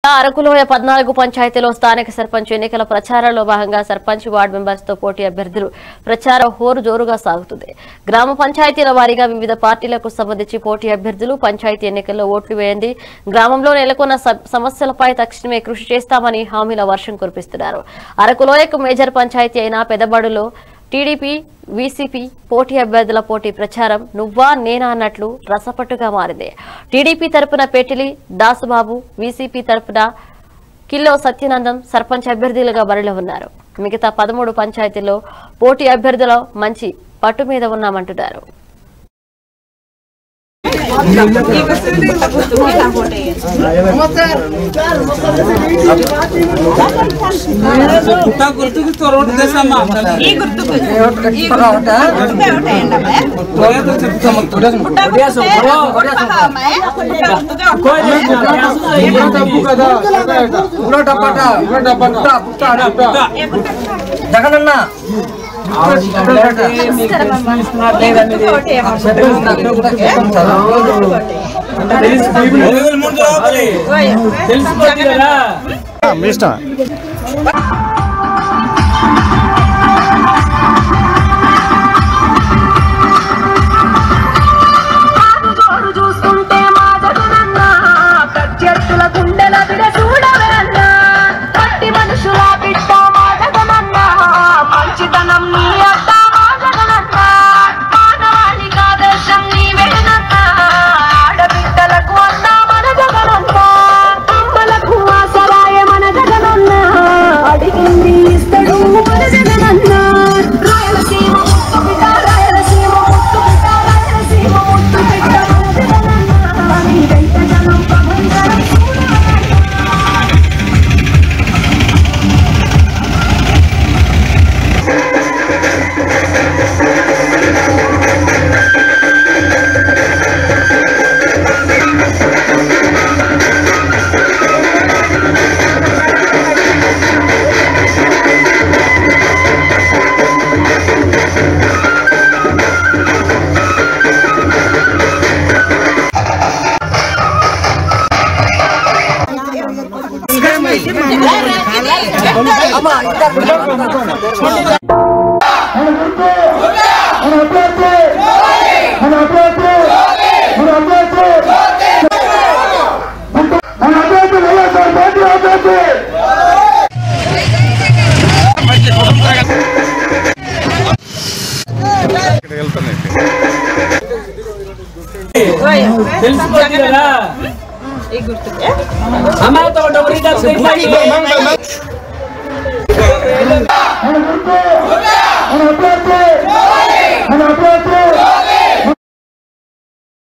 అరకులోయ పద్నాలుగు పంచాయతీలో స్థానిక సర్పంచ్ ఎన్నికల ప్రచారంలో భాగంగా సర్పంచ్ వార్డు మెంబర్స్ తో పోటీ అభ్యర్థులు ప్రచారం హోరు జోరుగా సాగుతుంది గ్రామ పంచాయతీల వారీగా వివిధ పార్టీలకు సంబంధించి పోటీ అభ్యర్థులు పంచాయతీ ఎన్నికల్లో ఓట్లు వేయండి గ్రామంలో నెలకొన్న స- సమస్యలపై తక్షణమే కృషి చేస్తామని హామీల వర్షం కురిపిస్తున్నారు అరకులోయకు మేజర్ పంచాయతీ అయిన పెదబడులో టీడీపీ వీసీపీ పోటీ అభ్యర్థుల పోటీ ప్రచారం నువ్వా నేనా అన్నట్లు రసపట్టుగా మారింది టీడీపీ తరపున పెటిలి దాసుబాబు వీసీపీ తరపున కిల్లో సత్యనందం సర్పంచ్ అభ్యర్థులుగా బరిలో ఉన్నారు మిగతా పదమూడు పంచాయతీల్లో పోటీ అభ్యర్థుల మంచి పట్టు మీద ఉన్నామంటున్నారు పుట్టా గుర్తుకు తొరవట దేశమ్మా ఈ గుర్తుకు ఈ గుర్తుకు ఒకటే ఒకటే ఏంటమ్మాయి? తొరవట చెప్తాము పుట్ట గుర్తుకే గుర్తుగా అమ్మాయి? పుట్ట గుర్తుగా ఒకటే. ఏ పుట్ట? జగనన్న గుర్తుకు ఒకటే తెలిసిపోతుంది కదా మీ ఇష్టం జోరు చూస్తుంటే మా జగనన్న ప్రత్యర్థుల గుండెల బిడ చూడవే అన్న పట్టి మనుషుల బిడ్డ మా జగనన్న మంచితనం నీ అడ్డ మా జగనన్న మానవాళికి ఆదర్శం నీ వేణన్న ఆడబిడ్డలకు అన్న మన జగనన్న అమ్మలకు ఆసరాయ మన జగనన్న అడిగింది ఇస్తడు మన జగనన్న రాయలసీమ ముత్తు బిడ్డ రాయలసీమ ముత్తు బిడ్డ రాయలసీమ ముత్తు బిడ్డ మన జగనన్న నీదైతే జనం ప్రపంచం తెలిసిపోతుంది కదా ఈ గుర్తుకే అమ్మాయితో డబ్బు మన